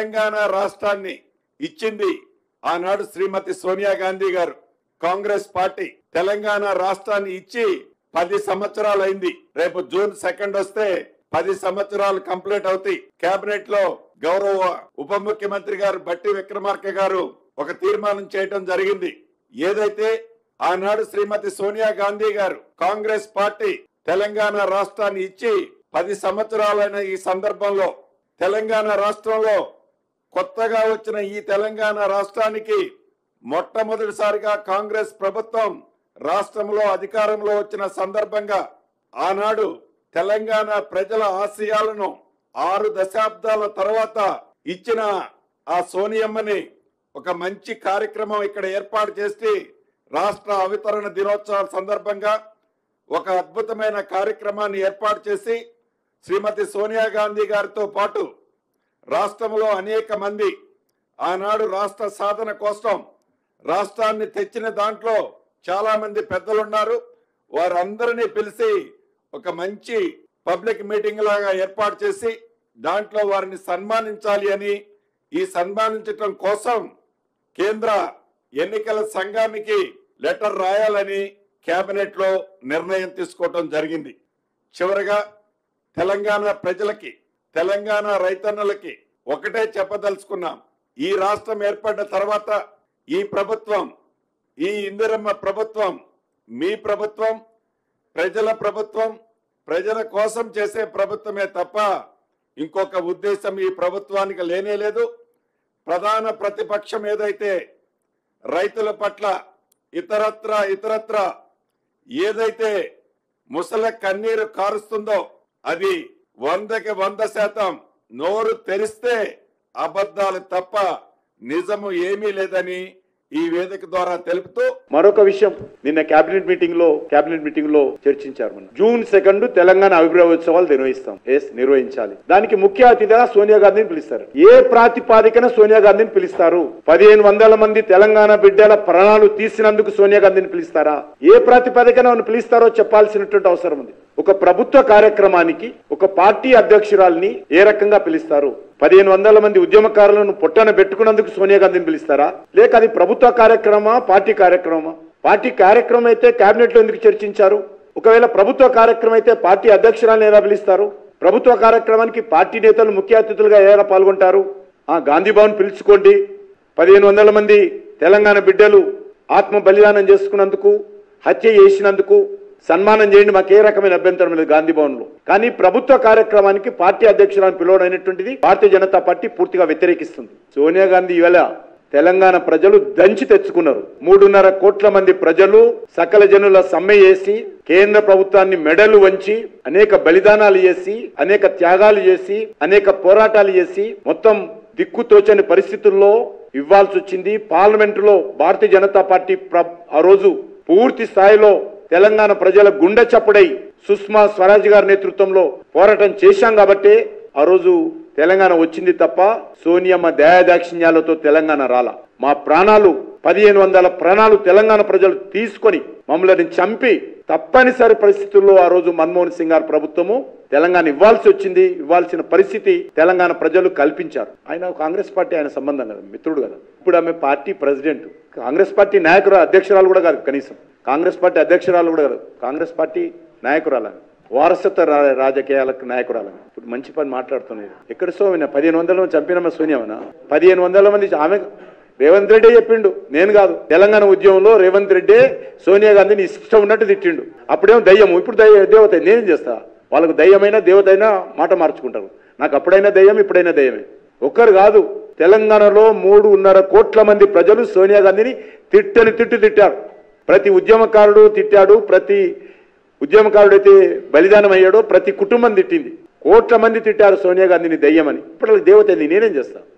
తెలంగాణ రాష్ట్రాన్ని ఇచ్చింది ఆనాడు శ్రీమతి సోనియా గాంధీ గారు కాంగ్రెస్ పార్టీ తెలంగాణ రాష్ట్రాన్ని ఇచ్చి పది సంవత్సరాలు అయింది రేపు జూన్ సెకండ్ వస్తే పది సంవత్సరాలు కంప్లీట్ అవుతాయి కేబినెట్ లో గౌరవ ఉప ముఖ్యమంత్రి గారు బట్టి విక్రమార్క గారు ఒక తీర్మానం చేయటం జరిగింది ఏదైతే ఆనాడు శ్రీమతి సోనియా గాంధీ గారు కాంగ్రెస్ పార్టీ తెలంగాణ రాష్ట్రాన్ని ఇచ్చి పది సంవత్సరాలైన ఈ సందర్భంలో తెలంగాణ రాష్ట్రంలో కొత్తగా వచ్చిన ఈ తెలంగాణ రాష్ట్రానికి మొట్టమొదటిసారిగా కాంగ్రెస్ ప్రభుత్వం రాష్ట్రంలో అధికారంలో వచ్చిన సందర్భంగా ఆనాడు తెలంగాణ ప్రజల ఆశయాలను ఆరు దశాబ్దాల తర్వాత ఇచ్చిన ఆ సోనియమ్మని ఒక మంచి కార్యక్రమం ఇక్కడ ఏర్పాటు చేసి రాష్ట్ర అవతరణ దినోత్సవాల సందర్భంగా ఒక అద్భుతమైన కార్యక్రమాన్ని ఏర్పాటు చేసి శ్రీమతి సోనియా గాంధీ గారితో పాటు రాష్ట్రంలో అనేక మంది ఆనాడు రాష్ట్ర సాధన కోసం రాష్ట్రాన్ని తెచ్చిన దాంట్లో చాలా మంది పెద్దలున్నారు వారందరినీ పిలిచి ఒక మంచి పబ్లిక్ మీటింగ్ లాగా ఏర్పాటు చేసి దాంట్లో వారిని సన్మానించాలి అని ఈ సన్మానించటం కోసం కేంద్ర ఎన్నికల సంఘానికి లెటర్ రాయాలని కేబినెట్ లో నిర్ణయం తీసుకోవటం జరిగింది చివరగా తెలంగాణ ప్రజలకి తెలంగాణ రైతన్నులకి ఒకటే చెప్పదలుచుకున్నాం ఈ రాష్ట్రం ఏర్పడిన తర్వాత ఈ ప్రభుత్వం ఈ ఇందిరమ్మ ప్రభుత్వం మీ ప్రభుత్వం ప్రజల ప్రభుత్వం ప్రజల కోసం చేసే ప్రభుత్వమే తప్ప ఇంకొక ఉద్దేశం ఈ ప్రభుత్వానికి లేనే లేదు ప్రధాన ప్రతిపక్షం ఏదైతే రైతుల పట్ల ఇతరత్ర ఇతరత్ర ఏదైతే ముసల కన్నీరు కారుస్తుందో అది వందకి వంద శాతం నోరు తెరిస్తే అబద్ధాలు తప్ప నిజము ఏమీ లేదని ఈ వేదిక ద్వారా తెలుపుతూ మరొక విషయం నిన్న కేబినెట్ మీటింగ్ లో కేబినెట్ మీటింగ్ లో చర్చించారు మనం జూన్ సెకండ్ తెలంగాణ అభిప్రాయోత్సవాలు నిర్వహిస్తాం ఎస్ నిర్వహించాలి దానికి ముఖ్య అతిథిగా సోనియా గాంధీని పిలుస్తారు ఏ ప్రాతిపాదికన సోనియా గాంధీని పిలుస్తారు పదిహేను వందల మంది తెలంగాణ బిడ్డల ప్రాణాలు తీసినందుకు సోనియా గాంధీని పిలుస్తారా ఏ ప్రాతిపాదికన ఆమెను పిలుస్తారో చెప్పాల్సినటువంటి అవసరం ఉంది ఒక ప్రభుత్వ కార్యక్రమానికి ఒక పార్టీ అధ్యక్షురాల్ని ఏ రకంగా పిలుస్తారు పదిహేను వందల మంది ఉద్యమకారులను పొట్టన పెట్టుకున్నందుకు సోనియా గాంధీని పిలుస్తారా లేక అది ప్రభుత్వ కార్యక్రమమా పార్టీ కార్యక్రమమా పార్టీ కార్యక్రమం అయితే కేబినెట్ లో ఎందుకు చర్చించారు ఒకవేళ ప్రభుత్వ కార్యక్రమం అయితే పార్టీ అధ్యక్షురాలను ఎలా పిలుస్తారు ప్రభుత్వ కార్యక్రమానికి పార్టీ నేతలు ముఖ్య అతిథులుగా ఎలా పాల్గొంటారు ఆ గాంధీ భవన్ పిలుచుకోండి పదిహేను వందల మంది తెలంగాణ బిడ్డలు ఆత్మ బలిదానం చేసుకున్నందుకు హత్య చేసినందుకు సన్మానం చేయండి మాకు ఏ రకమైన అభ్యంతరం లేదు గాంధీ భవన్ లో కానీ ప్రభుత్వ కార్యక్రమానికి పార్టీ అధ్యక్షురాన్ని పిలవడం అనేటువంటిది భారతీయ జనతా పార్టీ పూర్తిగా వ్యతిరేకిస్తుంది సోనియా గాంధీ ఇవాళ తెలంగాణ ప్రజలు దంచి తెచ్చుకున్నారు మూడున్నర కోట్ల మంది ప్రజలు సకల జనుల సమ్మె చేసి కేంద్ర ప్రభుత్వాన్ని మెడలు వంచి అనేక బలిదానాలు చేసి అనేక త్యాగాలు చేసి అనేక పోరాటాలు చేసి మొత్తం దిక్కుతోచని పరిస్థితుల్లో ఇవ్వాల్సి వచ్చింది పార్లమెంటులో భారతీయ జనతా పార్టీ ప్ర- ఆ రోజు పూర్తి స్థాయిలో తెలంగాణ ప్రజల గుండె చప్పుడై సుష్మా స్వరాజ్ గారి నేతృత్వంలో పోరాటం చేశాం కాబట్టి ఆ రోజు తెలంగాణ వచ్చింది తప్ప సోనియమ్మ దయాదాక్షిణ్యాలతో తెలంగాణ రాల మా ప్రాణాలు పదిహేను వందల ప్రాణాలు తెలంగాణ ప్రజలు తీసుకొని మమ్మల్ని చంపి తప్పనిసరి పరిస్థితుల్లో ఆ రోజు మన్మోహన్ సింగ్ గారి ప్రభుత్వము తెలంగాణ ఇవ్వాల్సి వచ్చింది ఇవ్వాల్సిన పరిస్థితి తెలంగాణ ప్రజలు కల్పించారు ఆయన కాంగ్రెస్ పార్టీ ఆయన సంబంధం కదా మిత్రుడు కదా ఇప్పుడు ఆమె పార్టీ ప్రెసిడెంట్ కాంగ్రెస్ పార్టీ నాయకురా అధ్యక్షురాలు కూడా కాదు కనీసం కాంగ్రెస్ పార్టీ అధ్యక్షురాలు కూడా కాదు కాంగ్రెస్ పార్టీ నాయకురాలు ఆమె. వారసత్వ రా- రాజకీయాలకు నాయకురాలని ఇప్పుడు మంచి పని మాట్లాడుతున్నది ఎక్కడ సోమిన పదిహేను వందల మంది చంపినమ్మ సోనియామనా పదిహేను వందల మంది ఆమె రేవంత్ రెడ్డి చెప్పిండు నేను కాదు తెలంగాణ ఉద్యమంలో రేవంత్ రెడ్డి సోనియా గాంధీని ఇష్టం ఉన్నట్టు తిట్టిండు అప్పుడేమో దయ్యము ఇప్పుడు దయ్య దేవత నేనేం చేస్తా వాళ్ళకు దయ్యమైనా దేవత అయినా మాట మార్చుకుంటారు నాకు అప్పుడైనా దయ్యం ఇప్పుడైనా దయ్యమే ఒక్కరు కాదు తెలంగాణలో మూడున్నర కోట్ల మంది ప్రజలు సోనియా గాంధీని తిట్టని తిట్టు తిట్టారు ప్రతి ఉద్యమకారుడు తిట్టాడు ప్రతి ఉద్యమకారుడైతే బలిదానం అయ్యాడో ప్రతి కుటుంబం తిట్టింది కోట్ల మంది తిట్టారు సోనియా గాంధీని దయ్యమని ఇప్పుడు వాళ్ళకి దేవత ఏంది? నేనేం చేస్తా